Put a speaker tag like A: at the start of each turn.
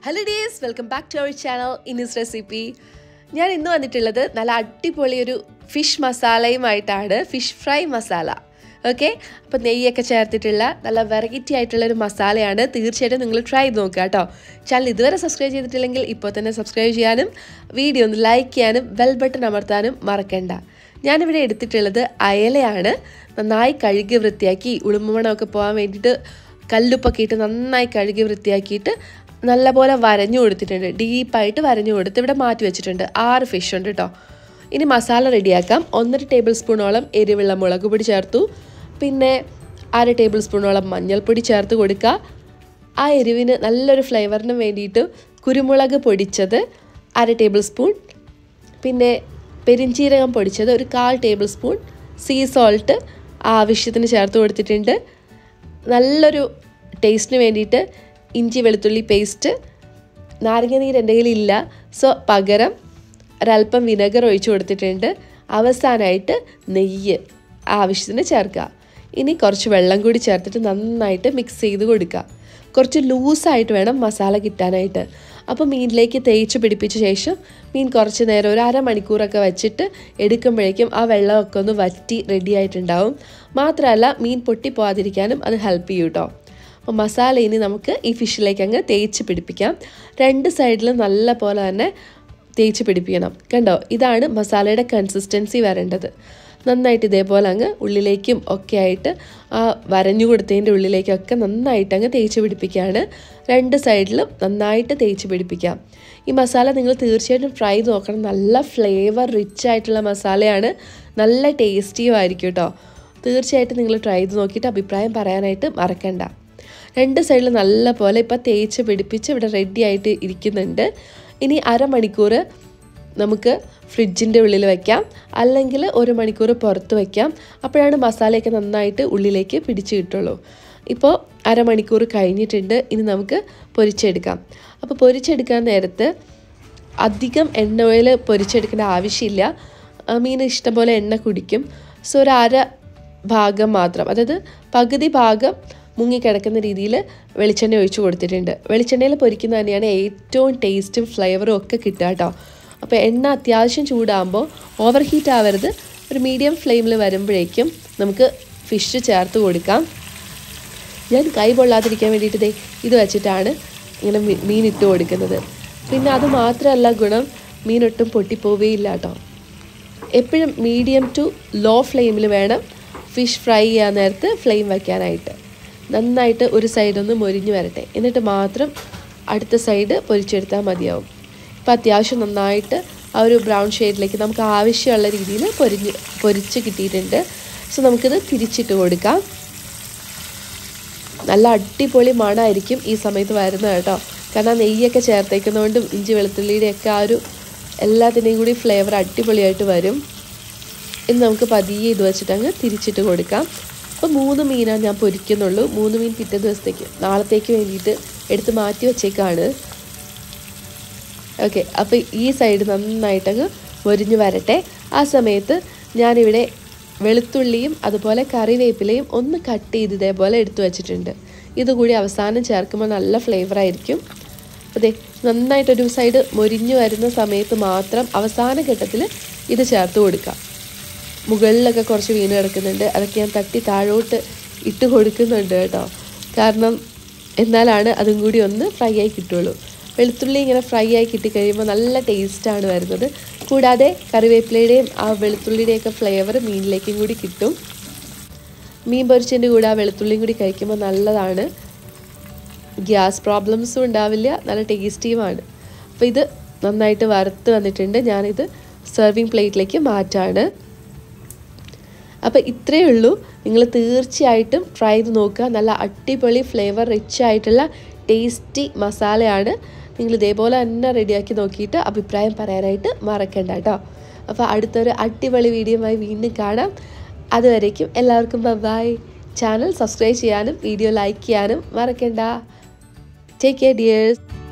A: hello dears welcome back to our channel ഇന്നിസ് recipe ഞാൻ ഇന്ന് വന്നിട്ടുള്ളത് നല്ല അടിപൊളി ഒരു ഫിഷ് മസാലയുമായിട്ടാണ് ഫിഷ് ഫ്രൈ മസാല ഓക്കെ അപ്പോൾ നെയ്യൊക്കെ ചേർത്തിട്ടുള്ള നല്ല വെറൈറ്റി ആയിട്ടുള്ള ഒരു മസാലയാണ് തീർച്ചയായിട്ടും നിങ്ങൾ ട്രൈ ചെയ്ത് നോക്കുക കേട്ടോ ചാനൽ ഇതുവരെ സബ്സ്ക്രൈബ് ചെയ്തിട്ടില്ലെങ്കിൽ ഇപ്പോൾ തന്നെ സബ്സ്ക്രൈബ് ചെയ്യാനും വീഡിയോ ഒന്ന് ലൈക്ക് ചെയ്യാനും ബെൽ ബട്ടൺ അമർത്താനും മറക്കണ്ട ഞാനിവിടെ എടുത്തിട്ടുള്ളത് അയലയാണ് നന്നായി കഴുകി വൃത്തിയാക്കി ഉളുമ്പുമണമൊക്കെ പോകാൻ വേണ്ടിയിട്ട് കല്ലുപ്പൊക്കെ ഇട്ട് നന്നായി കഴുകി വൃത്തിയാക്കിയിട്ട് നല്ലപോലെ വരഞ്ഞു കൊടുത്തിട്ടുണ്ട് ഡീപ്പായിട്ട് വരഞ്ഞു കൊടുത്ത് ഇവിടെ മാറ്റി വെച്ചിട്ടുണ്ട് ആറ് ഫിഷ് ഉണ്ട് കേട്ടോ ഇനി മസാല റെഡിയാക്കാം ഒന്നര ടേബിൾ സ്പൂണോളം എരിവുള്ള മുളക് പൊടി ചേർത്തു പിന്നെ അര ടേബിൾ സ്പൂണോളം മഞ്ഞൾപ്പൊടി ചേർത്ത് കൊടുക്കുക ആ എരിവിന് നല്ലൊരു ഫ്ലേവറിന് വേണ്ടിയിട്ട് കുരുമുളക് പൊടിച്ചത് അര ടേബിൾ സ്പൂൺ പിന്നെ പെരിഞ്ചീരകം പൊടിച്ചത് ഒരു കാൽ ടേബിൾ സ്പൂൺ സീ സോൾട്ട് ആവശ്യത്തിന് ചേർത്ത് കൊടുത്തിട്ടുണ്ട് നല്ലൊരു ടേസ്റ്റിന് വേണ്ടിയിട്ട് ഇഞ്ചി വെളുത്തുള്ളി പേസ്റ്റ് നാരങ്ങ നീര് എൻ്റെ കയ്യിലില്ല സോ പകരം ഒരല്പം വിനെഗർ ഒഴിച്ചു കൊടുത്തിട്ടുണ്ട് അവസാനമായിട്ട് നെയ്യ് ആവശ്യത്തിന് ചേർക്കുക ഇനി കുറച്ച് വെള്ളം കൂടി ചേർത്തിട്ട് നന്നായിട്ട് മിക്സ് ചെയ്ത് കൊടുക്കുക കുറച്ച് ലൂസായിട്ട് വേണം മസാല കിട്ടാനായിട്ട് അപ്പോൾ മീനിലേക്ക് തേച്ച് പിടിപ്പിച്ച ശേഷം മീൻ കുറച്ച് നേരം ഒരു അരമണിക്കൂറൊക്കെ വെച്ചിട്ട് എടുക്കുമ്പോഴേക്കും ആ വെള്ളമൊക്കെ ഒന്ന് വറ്റി റെഡി ആയിട്ടുണ്ടാവും മാത്രമല്ല മീൻ പൊട്ടിപ്പോവാതിരിക്കാനും അത് ഹെൽപ്പ് ചെയ്യും കേട്ടോ അപ്പോൾ മസാല ഇനി നമുക്ക് ഈ ഫിഷിലേക്ക് അങ്ങ് തേച്ച് പിടിപ്പിക്കാം രണ്ട് സൈഡിലും നല്ല പോലെ തന്നെ തേച്ച് പിടിപ്പിക്കണം കണ്ടോ ഇതാണ് മസാലയുടെ കൺസിസ്റ്റൻസി വരേണ്ടത് നന്നായിട്ട് ഇതേപോലെ അങ്ങ് ഉള്ളിലേക്കും ഒക്കെ ആയിട്ട് ആ വരഞ്ഞു കൊടുത്തതിൻ്റെ ഉള്ളിലേക്കൊക്കെ നന്നായിട്ട് അങ്ങ് തേച്ച് പിടിപ്പിക്കുകയാണ് രണ്ട് സൈഡിലും നന്നായിട്ട് തേച്ച് പിടിപ്പിക്കാം ഈ മസാല നിങ്ങൾ തീർച്ചയായിട്ടും ട്രൈ ചെയ്ത് നോക്കണം നല്ല ഫ്ലേവർ റിച്ച് ആയിട്ടുള്ള മസാലയാണ് നല്ല ടേസ്റ്റിയും ആയിരിക്കും കേട്ടോ തീർച്ചയായിട്ടും നിങ്ങൾ ട്രൈ ചെയ്ത് നോക്കിയിട്ട് അഭിപ്രായം പറയാനായിട്ട് മറക്കണ്ട രണ്ട് സൈഡിൽ നല്ല പോലെ ഇപ്പോൾ തേച്ച് പിടിപ്പിച്ച് ഇവിടെ റെഡി ആയിട്ട് ഇരിക്കുന്നുണ്ട് ഇനി അരമണിക്കൂർ നമുക്ക് ഫ്രിഡ്ജിൻ്റെ ഉള്ളിൽ വയ്ക്കാം അല്ലെങ്കിൽ ഒരു മണിക്കൂർ പുറത്ത് വയ്ക്കാം അപ്പോഴാണ് മസാലയൊക്കെ നന്നായിട്ട് ഉള്ളിലേക്ക് പിടിച്ച് കിട്ടുള്ളൂ ഇപ്പോൾ അരമണിക്കൂർ കഴിഞ്ഞിട്ടുണ്ട് ഇനി നമുക്ക് പൊരിച്ചെടുക്കാം അപ്പോൾ പൊരിച്ചെടുക്കാൻ നേരത്ത് അധികം എണ്ണ ഓയിൽ പൊരിച്ചെടുക്കേണ്ട ആവശ്യമില്ല മീൻ ഇഷ്ടംപോലെ എണ്ണ കുടിക്കും സോ ഒരു അര ഭാഗം മാത്രം അതായത് പകുതി ഭാഗം മുങ്ങിക്കിടക്കുന്ന രീതിയിൽ വെളിച്ചെണ്ണ ഒഴിച്ചു കൊടുത്തിട്ടുണ്ട് വെളിച്ചെണ്ണയിൽ പൊരിക്കുന്ന തന്നെയാണ് ഏറ്റവും ടേസ്റ്റും ഫ്ലേവറും ഒക്കെ കിട്ടുക കേട്ടോ അപ്പോൾ എണ്ണ അത്യാവശ്യം ചൂടാകുമ്പോൾ ഓവർ ഹീറ്റ് ആവരുത് ഒരു മീഡിയം ഫ്ലെയിമിൽ വരുമ്പോഴേക്കും നമുക്ക് ഫിഷ് ചേർത്ത് കൊടുക്കാം ഞാൻ കൈ പൊള്ളാതിരിക്കാൻ വേണ്ടിയിട്ട് ദേ ഇത് വെച്ചിട്ടാണ് ഇങ്ങനെ മീൻ ഇട്ട് കൊടുക്കുന്നത് പിന്നെ അത് മാത്രമല്ല ഗുണം മീൻ ഒട്ടും പൊട്ടിപ്പോവുകയില്ല കേട്ടോ എപ്പോഴും മീഡിയം ടു ലോ ഫ്ലെയിമിൽ വേണം ഫിഷ് ഫ്രൈ ചെയ്യാൻ നേരത്ത് ഫ്ലെയിം വയ്ക്കാനായിട്ട് നന്നായിട്ട് ഒരു സൈഡ് ഒന്ന് മൊരിഞ്ഞ് വരട്ടെ എന്നിട്ട് മാത്രം അടുത്ത സൈഡ് പൊരിച്ചെടുത്താൽ മതിയാവും ഇപ്പം അത്യാവശ്യം നന്നായിട്ട് ആ ഒരു ബ്രൗൺ ഷെയ്ഡിലേക്ക് നമുക്ക് ആവശ്യമുള്ള രീതിയിൽ പൊരിഞ്ഞ് പൊരിച്ച് കിട്ടിയിട്ടുണ്ട് സോ നമുക്കിത് തിരിച്ചിട്ട് കൊടുക്കാം നല്ല അടിപൊളി മണമായിരിക്കും ഈ സമയത്ത് വരുന്നത് കേട്ടോ കാരണം നെയ്യൊക്കെ ചേർത്തേക്കുന്നതുകൊണ്ടും ഇഞ്ചി വെളുത്തുള്ളിയുടെയൊക്കെ ആ ഒരു എല്ലാത്തിൻ്റെയും കൂടി ഫ്ലേവർ അടിപൊളിയായിട്ട് വരും ഇനി നമുക്ക് പതിയെ ഇത് വെച്ചിട്ട് അങ്ങ് തിരിച്ചിട്ട് കൊടുക്കാം അപ്പോൾ മൂന്ന് മീനാണ് ഞാൻ പൊരിക്കുന്നുള്ളൂ മൂന്ന് മീൻ പിറ്റേ ദിവസത്തേക്ക് നാളത്തേക്ക് വേണ്ടിയിട്ട് എടുത്ത് മാറ്റി വെച്ചേക്കാണ് ഓക്കെ അപ്പോൾ ഈ സൈഡ് നന്നായിട്ടങ്ങ് മൊരിഞ്ഞ് വരട്ടെ ആ സമയത്ത് ഞാനിവിടെ വെളുത്തുള്ളിയും അതുപോലെ കറിവേപ്പിലയും ഒന്ന് കട്ട് ചെയ്ത് ഇതേപോലെ എടുത്തു വെച്ചിട്ടുണ്ട് ഇതുകൂടി അവസാനം ചേർക്കുമ്പോൾ നല്ല ഫ്ലേവർ ആയിരിക്കും അതെ നന്നായിട്ടൊരു സൈഡ് മൊരിഞ്ഞു വരുന്ന സമയത്ത് മാത്രം അവസാന ഘട്ടത്തിൽ ഇത് ചേർത്ത് കൊടുക്കാം മുകളിലൊക്കെ കുറച്ച് വീണ് കിടക്കുന്നുണ്ട് അതൊക്കെ ഞാൻ തട്ടി താഴോട്ട് ഇട്ട് കൊടുക്കുന്നുണ്ട് കേട്ടോ കാരണം എന്നാലാണ് അതും കൂടി ഒന്ന് ഫ്രൈ ആയി കിട്ടുള്ളൂ വെളുത്തുള്ളി ഇങ്ങനെ ഫ്രൈ ആയി കിട്ടിക്കഴിയുമ്പോൾ നല്ല ടേസ്റ്റാണ് വരുന്നത് കൂടാതെ കറിവേപ്പിലയുടെയും ആ വെളുത്തുള്ളിയുടെയൊക്കെ ഫ്ലേവർ മീനിലേക്കും കൂടി കിട്ടും മീൻ പൊരിച്ചതിൻ്റെ കൂടെ ആ വെളുത്തുള്ളിയും കൂടി കഴിക്കുമ്പോൾ നല്ലതാണ് ഗ്യാസ് പ്രോബ്ലംസും ഉണ്ടാവില്ല നല്ല ടേസ്റ്റിയുമാണ് അപ്പോൾ ഇത് നന്നായിട്ട് വറുത്ത് വന്നിട്ടുണ്ട് ഞാനിത് സെർവിങ് പ്ലേറ്റിലേക്ക് മാറ്റാണ് അപ്പോൾ ഇത്രയേ ഉള്ളൂ നിങ്ങൾ തീർച്ചയായിട്ടും ട്രൈ ചെയ്ത് നോക്കുക നല്ല അടിപൊളി ഫ്ലേവർ റിച്ച് ആയിട്ടുള്ള ടേസ്റ്റി മസാലയാണ് നിങ്ങൾ ഇതേപോലെ തന്നെ റെഡിയാക്കി നോക്കിയിട്ട് അഭിപ്രായം പറയാനായിട്ട് മറക്കണ്ട കേട്ടോ അപ്പോൾ അടുത്തൊരു അടിപൊളി വീഡിയോയുമായി വീണ്ടും കാണാം അതുവരേക്കും എല്ലാവർക്കും ബൈ ചാനൽ സബ്സ്ക്രൈബ് ചെയ്യാനും വീഡിയോ ലൈക്ക് ചെയ്യാനും മറക്കണ്ട ടേക്ക് കെയർ ഡിയേഴ്സ്